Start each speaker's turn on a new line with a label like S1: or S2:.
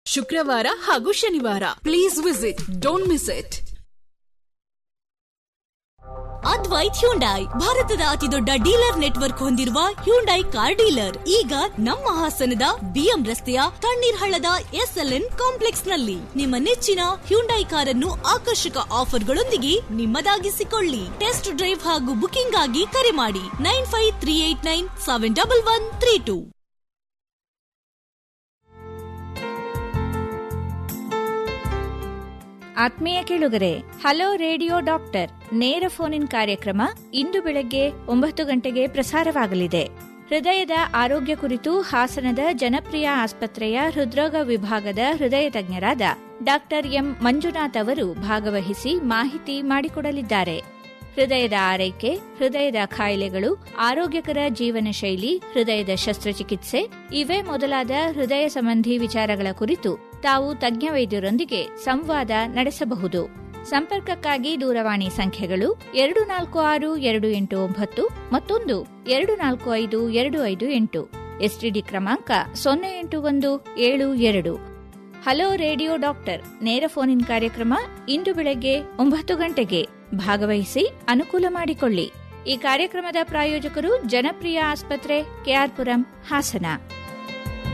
S1: ಶುಕ್ರವಾರ ಹಾಗೂ ಶನಿವಾರ please visit don't miss it
S2: Advaith Hyundai ಭಾರತದ ಅತಿದೊಡ್ಡ ಡೀಲರ್ ನೆಟ್ವರ್ಕ್ ಹೊಂದಿರುವ ಹ್ಯುಂಡೈ ಕಾರ್ ಡೀಲರ್ ಈಗ ನಮ್ಮ ಹಾಸನದ ಬಿಎಂ ರಸ್ತೆಯ ತಣ್ಣೀರ್ ಹಳ್ಳದ ಎಸ್ಎಲ್ಎನ್ ಕಾಂಪ್ಲೆಕ್ಸ್ ನಲ್ಲಿ ನಿಮ್ಮ ನೆಚ್ಚಿನ ಹ್ಯುಂಡೈ ಕಾರನ್ನು ಆಕರ್ಷಕ ಆಫರ್ಗಳೊಂದಿಗೆ ನಿಮ್ಮದಾಗಿಸಿಕೊಳ್ಳಿ ಟೆಸ್ಟ್ ಡ್ರೈವ್ ಹಾಗೂ ಬುಕಿಂಗ್ ಆಗಿ ಕರೆ ಮಾಡಿ nine five three eight nine seven double one three two
S3: ಆತ್ಮೀಯ ಕೇಳುಗರೆ ಹಲೋ ರೇಡಿಯೋ ಡಾಕ್ಟರ್ ನೇರ ಫೋನ್ ಇನ್ ಕಾರ್ಯಕ್ರಮ ಇಂದು ಬೆಳಗ್ಗೆ ಒಂಬತ್ತು ಗಂಟೆಗೆ ಪ್ರಸಾರವಾಗಲಿದೆ ಹೃದಯದ ಆರೋಗ್ಯ ಕುರಿತು ಹಾಸನದ ಜನಪ್ರಿಯ ಆಸ್ಪತ್ರೆಯ ಹೃದ್ರೋಗ ವಿಭಾಗದ ಹೃದಯ ತಜ್ಞರಾದ ಡಾಕ್ಟರ್ ಎಂ ಮಂಜುನಾಥ್ ಅವರು ಭಾಗವಹಿಸಿ ಮಾಹಿತಿ ಮಾಡಿಕೊಡಲಿದ್ದಾರೆ ಹೃದಯದ ಆರೈಕೆ ಹೃದಯದ ಕಾಯಿಲೆಗಳು ಆರೋಗ್ಯಕರ ಜೀವನ ಶೈಲಿ ಹೃದಯದ ಶಸ್ತ್ರಚಿಕಿತ್ಸೆ ಇವೇ ಮೊದಲಾದ ಹೃದಯ ಸಂಬಂಧಿ ವಿಚಾರಗಳ ಕುರಿತು ತಾವು ತಜ್ಞ ವೈದ್ಯರೊಂದಿಗೆ ಸಂವಾದ ನಡೆಸಬಹುದು ಸಂಪರ್ಕಕ್ಕಾಗಿ ದೂರವಾಣಿ ಸಂಖ್ಯೆಗಳು ಎರಡು ನಾಲ್ಕು ಆರು ಎರಡು ಎಂಟು ಒಂಬತ್ತು ಮತ್ತೊಂದು ಎರಡು ನಾಲ್ಕು ಐದು ಎರಡು ಐದು ಎಂಟು ಎಸ್ಟಿಡಿ ಕ್ರಮಾಂಕ ಸೊನ್ನೆ ಎಂಟು ಒಂದು ಏಳು ಎರಡು ಹಲೋ ರೇಡಿಯೋ ಡಾಕ್ಟರ್ ನೇರ ಫೋನ್ ಇನ್ ಕಾರ್ಯಕ್ರಮ ಇಂದು ಬೆಳಗ್ಗೆ ಒಂಬತ್ತು ಗಂಟೆಗೆ ಭಾಗವಹಿಸಿ ಅನುಕೂಲ ಮಾಡಿಕೊಳ್ಳಿ ಈ ಕಾರ್ಯಕ್ರಮದ ಪ್ರಾಯೋಜಕರು ಜನಪ್ರಿಯ ಆಸ್ಪತ್ರೆ ಕೆಆರ್ಪುರಂ ಹಾಸನ